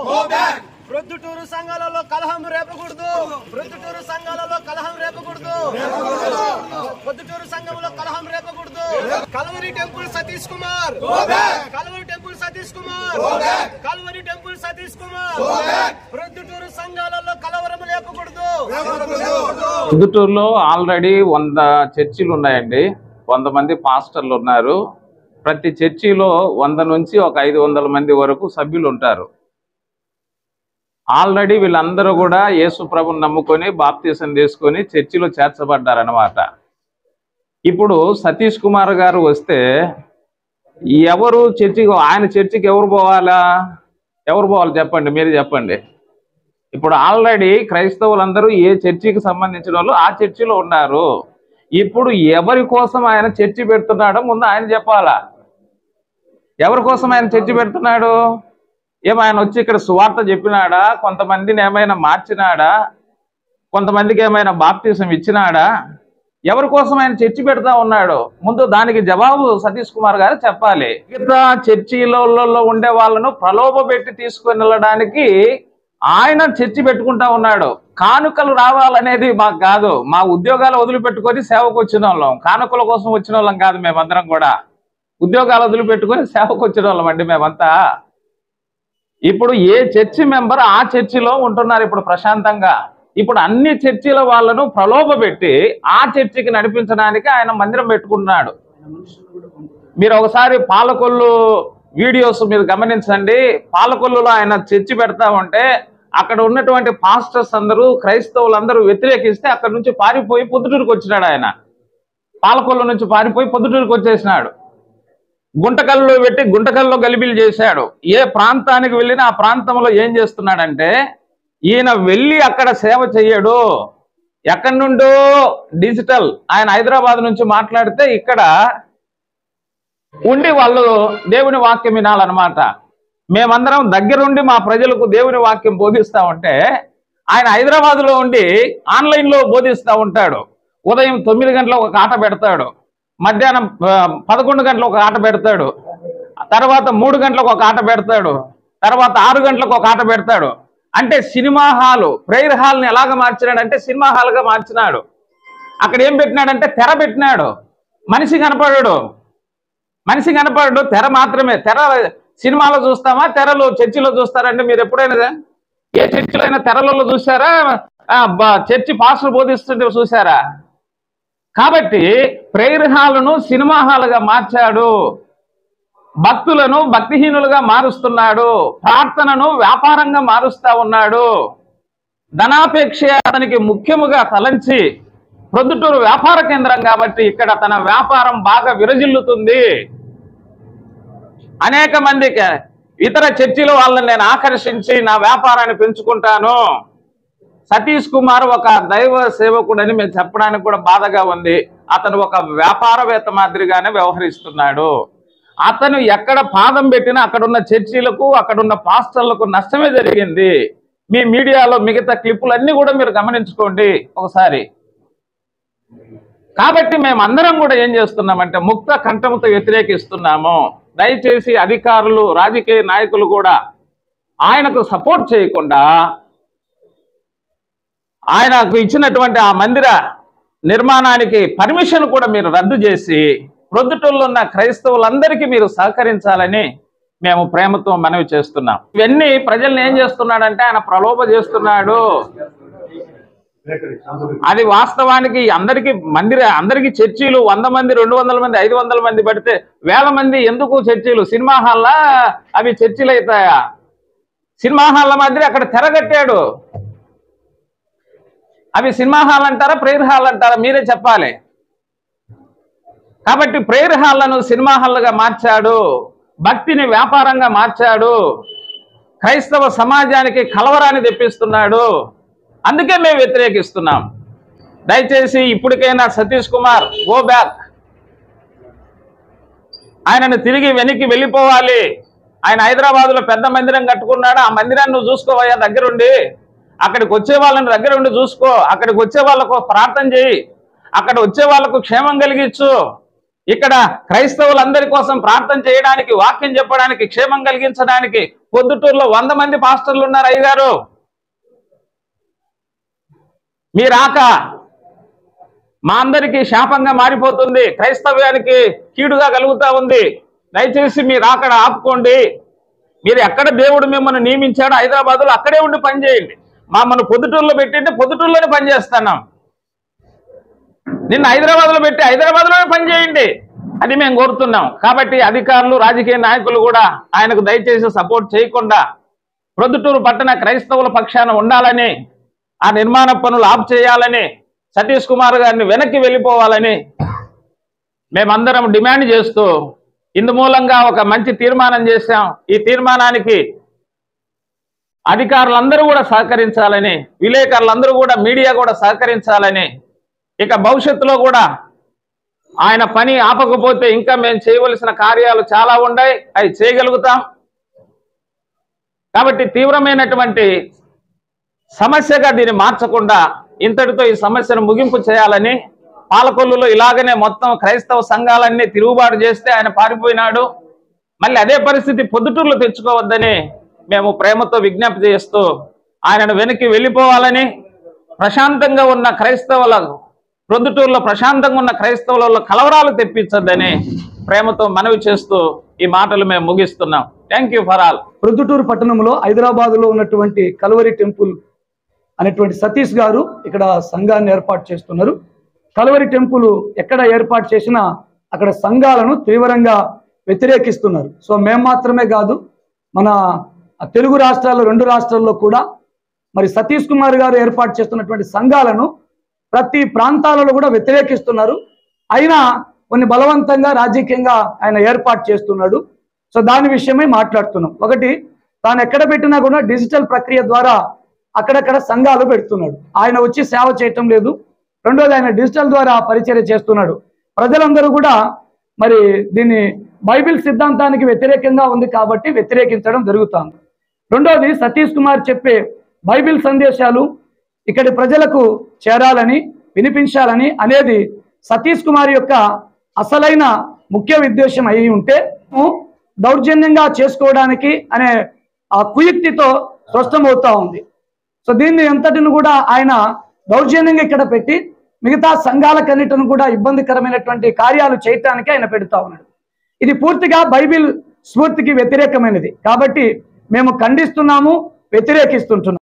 ప్రొద్దుటూరు సంఘాలలో కలహం రేపకూడదు ప్రొద్దుటూరు సంఘాలలో కలహం రేపకూడదు పొద్దుటూరు సంఘంలో కలహం రేపకూడదు Calvary temple Satish Kumar Calvary temple Satish Kumar Calvary temple Satish Kumar Proddatur సంఘాలలో కలవరం లేపకూడదు పొద్దుటూరులో ఆల్రెడీ వంద చర్చిలు ఉన్నాయండి వంద మంది పాస్టర్లు ఉన్నారు ప్రతి చర్చిలో వంద నుంచి ఒక ఐదు వందల మంది వరకు సభ్యులు ఉంటారు ఆల్రెడీ వీళ్ళందరూ కూడా యేసు ప్రభుని నమ్ముకొని బాప్తీసం తీసుకొని చర్చిలో చేర్చబడ్డారనమాట ఇప్పుడు సతీష్ కుమార్ గారు వస్తే ఎవరు చర్చికి ఆయన చర్చికి ఎవరు పోవాలా ఎవరు పోవాలి చెప్పండి మీరు చెప్పండి ఇప్పుడు ఆల్రెడీ క్రైస్తవులందరూ ఏ చర్చికి సంబంధించిన వాళ్ళు ఆ చర్చిలో ఉన్నారు ఇప్పుడు ఎవరి కోసం ఆయన చర్చి పెడుతున్నాడో ముందు ఆయన చెప్పాలా ఎవరి కోసం ఆయన చర్చి పెడుతున్నాడు ఏం ఆయన వచ్చి ఇక్కడ సువార్త చెప్పినాడా కొంతమందిని ఏమైనా మార్చినాడా కొంతమందికి ఏమైనా బాప్తీసం ఇచ్చినాడా ఎవరి కోసం ఆయన చర్చి పెడతా ఉన్నాడు ముందు దానికి జవాబు సతీష్ కుమార్ గారు చెప్పాలి మిగతా చర్చిలలో ఉండే వాళ్ళను ప్రలోభ పెట్టి తీసుకొని వెళ్ళడానికి ఆయన చర్చి పెట్టుకుంటా ఉన్నాడు కానుకలు రావాలనేది మాకు కాదు మా ఉద్యోగాలు వదిలిపెట్టుకొని సేవకు వచ్చిన వాళ్ళం కానుకల కోసం వచ్చిన వాళ్ళం కాదు మేమందరం కూడా ఉద్యోగాలు వదిలిపెట్టుకొని సేవకు వచ్చిన వాళ్ళం అండి మేమంతా ఇప్పుడు ఏ చర్చి మెంబర్ ఆ చర్చిలో ఉంటున్నారు ఇప్పుడు ప్రశాంతంగా ఇప్పుడు అన్ని చర్చిల వాళ్ళను ప్రలోభ పెట్టి ఆ చర్చికి నడిపించడానికి ఆయన మందిరం పెట్టుకుంటున్నాడు మీరు ఒకసారి పాలకొల్లు వీడియోస్ మీరు గమనించండి పాలకొల్లులో ఆయన చర్చి పెడతా ఉంటే అక్కడ ఉన్నటువంటి పాస్టర్స్ అందరూ క్రైస్తవులందరూ వ్యతిరేకిస్తే అక్కడ నుంచి పారిపోయి పొద్దుటూరుకు వచ్చినాడు ఆయన పాలకొల్లు నుంచి పారిపోయి పొద్దుటూరుకు వచ్చేసినాడు గుంటకల్లో పెట్టి గుంటకల్లో గలిబిలు చేశాడు ఏ ప్రాంతానికి వెళ్ళినా ఆ ప్రాంతంలో ఏం చేస్తున్నాడంటే ఈయన వెళ్ళి అక్కడ సేవ చెయ్యడు ఎక్కడి నుండో డిజిటల్ ఆయన హైదరాబాద్ నుంచి మాట్లాడితే ఇక్కడ ఉండి వాళ్ళు దేవుని వాక్యం వినాలన్నమాట మేమందరం దగ్గరుండి మా ప్రజలకు దేవుని వాక్యం బోధిస్తా ఉంటే ఆయన హైదరాబాద్ లో ఉండి ఆన్లైన్ లో బోధిస్తా ఉంటాడు ఉదయం తొమ్మిది గంటలకు ఒక ఆట పెడతాడు మధ్యాహ్నం ఆ, పదకొండు గంటలకు ఒక ఆట పెడతాడు తర్వాత మూడు గంటలకు ఒక ఆట పెడతాడు తర్వాత ఆరు గంటలకు ఒక ఆట పెడతాడు అంటే సినిమా హాలు ప్రేయర్ హాల్ని ఎలాగ మార్చినాడంటే సినిమా హాల్గా మార్చినాడు అక్కడ ఏం పెట్టినాడంటే తెర పెట్టినాడు మనిషి కనపడాడు మనిషి కనపడడు తెర మాత్రమే తెర సినిమాలో చూస్తామా తెరలో చర్చిలో చూస్తారంటే మీరు ఎప్పుడైనా ఏ చర్చిలో అయినా తెరలలో చూసారా ఆ, బ- చర్చి పాస్టర్ బోధిస్తుంటే చూసారా కాబట్టి ప్రేయర్ హాల్ను సినిమా హాల్గా మార్చాడు భక్తులను భక్తిహీనులుగా మారుస్తున్నాడు ప్రార్థనను వ్యాపారంగా మారుస్తా ఉన్నాడు ధనాపేక్ష అతనికి ముఖ్యముగా తలంచి ప్రొద్దుటూరు వ్యాపార కేంద్రం కాబట్టి ఇక్కడ తన వ్యాపారం బాగా విరజిల్లుతుంది అనేక మందికి ఇతర చర్చిల వాళ్ళని నేను ఆకర్షించి నా వ్యాపారాన్ని పెంచుకుంటాను సతీష్ కుమార్ ఒక దైవ సేవకుడని మేము చెప్పడానికి కూడా బాధగా ఉంది అతను ఒక వ్యాపారవేత్త మాదిరిగానే వ్యవహరిస్తున్నాడు అతను ఎక్కడ పాదం పెట్టినా అక్కడున్న చర్చిలకు అక్కడున్న పాస్టర్లకు నష్టమే జరిగింది మీ మీడియాలో మిగతా క్లిప్పులన్నీ కూడా మీరు గమనించుకోండి ఒకసారి కాబట్టి మేమందరం కూడా ఏం చేస్తున్నామంటే ముక్త కంఠంతో వ్యతిరేకిస్తున్నాము దయచేసి అధికారులు రాజకీయ నాయకులు కూడా ఆయనకు సపోర్ట్ చేయకుండా ఆయనకు ఇచ్చినటువంటి ఆ మందిర నిర్మాణానికి పర్మిషన్ కూడా మీరు రద్దు చేసి ప్రొద్దుటూరులో ఉన్న క్రైస్తవులందరికీ మీరు సహకరించాలని మేము ప్రేమతో మనవి చేస్తున్నాం ఇవన్నీ ప్రజల్ని ఏం చేస్తున్నాడంటే ఆయన ప్రలోభ చేస్తున్నాడు అది వాస్తవానికి అందరికి మందిర అందరికి చర్చీలు వంద మంది రెండు వందల మంది ఐదు వందల మంది పడితే వేల మంది ఎందుకు చర్చీలు సినిమా హాల్లా అవి చర్చీలు అవుతాయా సినిమా హాల్ల మాదిరి అక్కడ తెరగట్టాడు అవి సినిమా హాల్ అంటారా ప్రేయర్ హాల్ అంటారా మీరే చెప్పాలి కాబట్టి ప్రేయర్ హాల్లను సినిమా హాల్గా మార్చాడు భక్తిని వ్యాపారంగా మార్చాడు క్రైస్తవ సమాజానికి కలవరాన్ని తెప్పిస్తున్నాడు అందుకే మేము వ్యతిరేకిస్తున్నాం దయచేసి ఇప్పటికైనా సతీష్ కుమార్ గో బ్యాక్ ఆయనను తిరిగి వెనక్కి వెళ్ళిపోవాలి ఆయన హైదరాబాద్ లో పెద్ద మందిరం కట్టుకున్నాడు ఆ మందిరాన్ని నువ్వు చూసుకోవయ్యా దగ్గరుండి అక్కడికి వచ్చే వాళ్ళని దగ్గరుండి చూసుకో అక్కడికి వచ్చే వాళ్ళకు ప్రార్థన చేయి అక్కడ వచ్చే వాళ్ళకు క్షేమం కలిగించు ఇక్కడ క్రైస్తవులందరి కోసం ప్రార్థన చేయడానికి వాక్యం చెప్పడానికి క్షేమం కలిగించడానికి పొద్దుటూరులో వంద మంది పాస్టర్లు ఉన్నారు అయ్యగారు మీ రాక మా అందరికీ శాపంగా మారిపోతుంది క్రైస్తవ్యానికి కీడుగా కలుగుతా ఉంది దయచేసి మీరు అక్కడ ఆపుకోండి మీరు ఎక్కడ దేవుడు మిమ్మల్ని నియమించాడో హైదరాబాద్లో అక్కడే ఉండి పనిచేయండి మమ్మల్ని పొద్దుటూరులో పెట్టింటే పొద్దుటూరులోనే పనిచేస్తున్నాం నిన్న హైదరాబాద్లో పెట్టి హైదరాబాద్లోనే పనిచేయండి అది మేము కోరుతున్నాం కాబట్టి అధికారులు రాజకీయ నాయకులు కూడా ఆయనకు దయచేసి సపోర్ట్ చేయకుండా ప్రొద్దుటూరు పట్టణ క్రైస్తవుల పక్షాన ఉండాలని ఆ నిర్మాణ పనులు ఆఫ్ చేయాలని సతీష్ కుమార్ గారిని వెనక్కి వెళ్ళిపోవాలని మేమందరం డిమాండ్ చేస్తూ ఇందు మూలంగా ఒక మంచి తీర్మానం చేశాం ఈ తీర్మానానికి అధికారులందరూ కూడా సహకరించాలని విలేకరులందరూ కూడా మీడియా కూడా సహకరించాలని ఇక భవిష్యత్తులో కూడా ఆయన పని ఆపకపోతే ఇంకా మేము చేయవలసిన కార్యాలు చాలా ఉన్నాయి అవి చేయగలుగుతాం కాబట్టి తీవ్రమైనటువంటి సమస్యగా దీన్ని మార్చకుండా ఇంతటితో ఈ సమస్యను ముగింపు చేయాలని పాలకొల్లులో ఇలాగనే మొత్తం క్రైస్తవ సంఘాలన్నీ తిరుగుబాటు చేస్తే ఆయన పారిపోయినాడు మళ్ళీ అదే పరిస్థితి పొద్దుటూరులో తెచ్చుకోవద్దని మేము ప్రేమతో విజ్ఞప్తి చేస్తూ ఆయనను వెనక్కి వెళ్ళిపోవాలని ప్రశాంతంగా ఉన్న క్రైస్తవులకు ప్రొద్దుటూరులో ప్రశాంతంగా ఉన్న క్రైస్తవులలో కలవరాలు తెప్పించద్దని ప్రేమతో మనవి చేస్తూ ఈ మాటలు మేము ముగిస్తున్నాం thank you for all Proddatur పట్టణంలో హైదరాబాద్లో ఉన్నటువంటి కల్వరి టెంపుల్ అనేటువంటి సతీష్ గారు ఇక్కడ సంఘాన్ని ఏర్పాటు చేస్తున్నారు కల్వరి టెంపుల్ ఎక్కడ ఏర్పాటు చేసినా అక్కడ సంఘాలను తీవ్రంగా వ్యతిరేకిస్తున్నారు సో మేము మాత్రమే కాదు మన తెలుగు రాష్ట్రాల్లో రెండు రాష్ట్రాల్లో కూడా మరి సతీష్ కుమార్ గారు ఏర్పాటు చేస్తున్నటువంటి సంఘాలను ప్రతి ప్రాంతాలలో కూడా వ్యతిరేకిస్తున్నారు అయినా కొన్ని బలవంతంగా రాజకీయంగా ఆయన ఏర్పాటు చేస్తున్నాడు సో దాని విషయమై మాట్లాడుతున్నాం ఒకటి తాను ఎక్కడ పెట్టినా కూడా డిజిటల్ ప్రక్రియ ద్వారా అక్కడక్కడ సంఘాలు పెడుతున్నాడు ఆయన వచ్చి సేవ చేయటం లేదు రెండోది ఆయన డిజిటల్ ద్వారా పరిచర్య చేస్తున్నాడు ప్రజలందరూ కూడా మరి దీన్ని బైబిల్ సిద్ధాంతానికి వ్యతిరేకంగా ఉంది కాబట్టి వ్యతిరేకించడం జరుగుతుంది రెండోది సతీష్ కుమార్ చెప్పే బైబిల్ సందేశాలు ఇక్కడి ప్రజలకు చేరాలని వినిపించాలని అనేది సతీష్ కుమార్ యొక్క అసలైన ముఖ్య ఉద్దేశం అయి ఉంటే దౌర్జన్యంగా చేసుకోవడానికి అనే ఆ కుయుక్తితో స్పష్టమవుతా ఉంది సో దీన్ని ఎంతటిని కూడా ఆయన దౌర్జన్యంగా ఇక్కడ పెట్టి మిగతా సంఘాలకన్నిటిని కూడా ఇబ్బందికరమైనటువంటి కార్యాలు చేయటానికి ఆయన పెడతా ఉన్నాడు ఇది పూర్తిగా బైబిల్ స్ఫూర్తికి వ్యతిరేకమైనది కాబట్టి మేము ఖండిస్తున్నాము వ్యతిరేకిస్తుంటున్నాం